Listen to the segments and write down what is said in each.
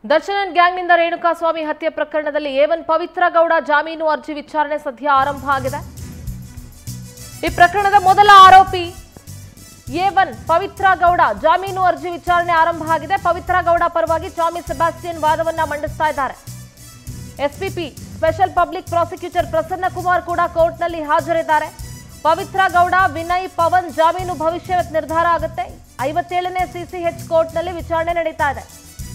Darshan and ಗ್ಯಾಂಗ್ನಿಂದ Renukaswamy ಹತ್ಯೆ ಪ್ರಕರಣದಲ್ಲಿ ಎವನ್ ಪವಿತ್ರ ಗೌಡ ಜಾಮೀನು ಅರ್ಜಿ ವಿಚಾರಣೆ ಸದ್ಯ ಆರಂಭ ಆಗಿದೆ ಈ ಪ್ರಕರಣದ ಮೊದಲ ಆರೋಪಿ ಎವನ್ ಪವಿತ್ರ ಗೌಡ ಜಾಮೀನು ಅರ್ಜಿ ವಿಚಾರಣೆ ಆರಂಭ ಆಗಿದೆ ಪವಿತ್ರ ಗೌಡ ಪರವಾಗಿ ಟಾಮಿ ಸೆಬಾಸ್ಟಿಯನ್ ವಾದವನ್ನ ಮಂಡಿಸ್ತಾ ಇದ್ದಾರೆ SPP special public prosecutor Prasanna Kumar ಕೂಡ ಕೋರ್ಟ್ನಲ್ಲಿ ಹಾಜರಿದ್ದಾರೆ ಪವಿತ್ರ ಗೌಡ ವಿನಯ್ ಪವನ್ ಜಾಮೀನು ಭವಿಷ್ಯ ನಿರ್ಧಾರ ಆಗುತ್ತೆ ಐವತ್ತೇಳನೇ ಸಿಸಿಎಚ್ ಕೋರ್ಟ್ನಲ್ಲಿ ವಿಚಾರಣೆ ನಡೀತಾ ಇದೆ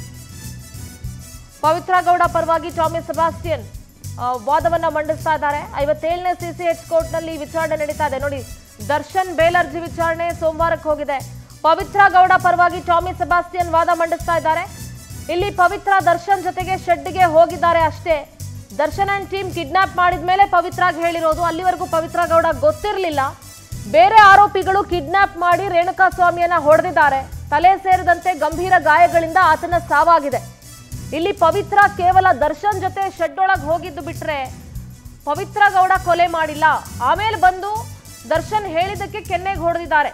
ಪವಿತ್ರ ಗೌಡ ಪರವಾಗಿ ಟಾಮಿ ಸೆಬಾಸ್ಟಿಯನ್ ಆ, ವಾದವನ್ನ ಮಂಡಿಸ್ತಾ ಇದ್ದಾರೆ ಐವತ್ತೇಳನೇ ಸಿಸಿಎಚ್ ಕೋರ್ಟ್ನಲ್ಲಿ ವಿಚಾರಣೆ ನಡೀತಾ ಇದೆ ನೋಡಿ ದರ್ಶನ್ ಬೇಲ್ ಅರ್ಜಿ ವಿಚಾರಣೆ ಸೋಮವಾರಕ್ಕೆ ಹೋಗಿದೆ ಪವಿತ್ರ ಗೌಡ ಪರವಾಗಿ ಟಾಮಿ ಸೆಬಾಸ್ಟಿಯನ್ ವಾದ ಮಂಡಿಸ್ತಾ ಇದ್ದಾರೆ ಇಲ್ಲಿ ಪವಿತ್ರ ದರ್ಶನ್ ಜೊತೆಗೆ ಶೆಡ್ಗೆ ಹೋಗಿದ್ದಾರೆ ಅಷ್ಟೇ ದರ್ಶನ್ ಅಂಡ್ ಟೀಮ್ ಕಿಡ್ನಾಪ್ ಮಾಡಿದ ಮೇಲೆ ಪವಿತ್ರಾಗ್ ಹೇಳಿರೋದು ಅಲ್ಲಿವರೆಗೂ ಪವಿತ್ರ ಗೌಡ ಗೊತ್ತಿರಲಿಲ್ಲ ಬೇರೆ ಆರೋಪಿಗಳು ಕಿಡ್ನಾಪ್ ಮಾಡಿ ರೇಣುಕಾ ಸ್ವಾಮಿಯನ್ನ ಹೊಡೆದಿದ್ದಾರೆ ತಲೆ ಸೇರಿದಂತೆ ಗಂಭೀರ ಗಾಯಗಳಿಂದ ಆತನ ಸಾವಾಗಿದೆ ಇಲ್ಲಿ ಪವಿತ್ರ ಕೇವಲ ದರ್ಶನ್ ಜೊತೆ ಶೆಡ್ ಒಳಗೆ ಹೋಗಿದ್ದು ಬಿಟ್ರೆ ಪವಿತ್ರ ಗೌಡ ಕೊಲೆ ಮಾಡಿಲ್ಲ ಆಮೇಲೆ ಬಂದು ದರ್ಶನ್ ಹೇಳಿದ್ದಕ್ಕೆ ಕೆನ್ನೆಗೆ ಹೊಡೆದಿದ್ದಾರೆ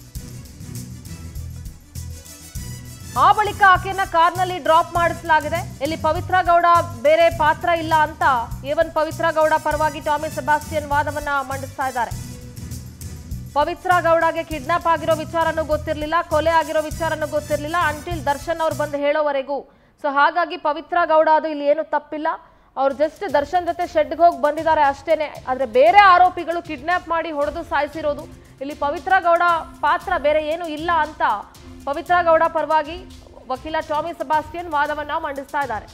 ಆ ಬಳಿಕ ಆಕೆಯನ್ನ ಕಾರ್ನಲ್ಲಿ ಡ್ರಾಪ್ ಮಾಡಿಸಲಾಗಿದೆ ಇಲ್ಲಿ ಪವಿತ್ರ ಗೌಡ ಬೇರೆ ಪಾತ್ರ ಇಲ್ಲ ಅಂತ ಏವನ್ ಪವಿತ್ರ ಗೌಡ ಪರವಾಗಿ ಟಾಮಿ ಸೆಬಾಸ್ಟಿಯನ್ ವಾದವನ್ನ ಮಂಡಿಸ್ತಾ ಇದ್ದಾರೆ ಪವಿತ್ರ ಗೌಡಗೆ ಕಿಡ್ನಾಪ್ ಆಗಿರೋ ವಿಚಾರನೂ ಗೊತ್ತಿರಲಿಲ್ಲ ಕೊಲೆ ಆಗಿರೋ ವಿಚಾರನೂ ಗೊತ್ತಿರಲಿಲ್ಲ ಅಂಟಿಲ್ ದರ್ಶನ್ ಅವ್ರು ಬಂದು ಹೇಳೋವರೆಗೂ ಸೊ ಹಾಗಾಗಿ ಪವಿತ್ರ ಗೌಡ ಅದು ಇಲ್ಲಿ ಏನು ತಪ್ಪಿಲ್ಲ ಅವ್ರು ಜಸ್ಟ್ ದರ್ಶನ್ ಜೊತೆ ಶೆಡ್ಗೆ ಹೋಗಿ ಬಂದಿದ್ದಾರೆ ಅಷ್ಟೇನೆ ಆದ್ರೆ ಬೇರೆ ಆರೋಪಿಗಳು ಕಿಡ್ನಾಪ್ ಮಾಡಿ ಹೊಡೆದು ಸಾಯಿಸಿರೋದು ಇಲ್ಲಿ ಪವಿತ್ರ ಗೌಡ ಪಾತ್ರ ಬೇರೆ ಏನು ಇಲ್ಲ ಅಂತ ಪವಿತ್ರ ಗೌಡ ಪರವಾಗಿ ವಕೀಲ ಟಾಮಿ ಸೆಬಾಸ್ಟಿಯನ್ ವಾದವನ್ನ ಮಂಡಿಸ್ತಾ ಇದ್ದಾರೆ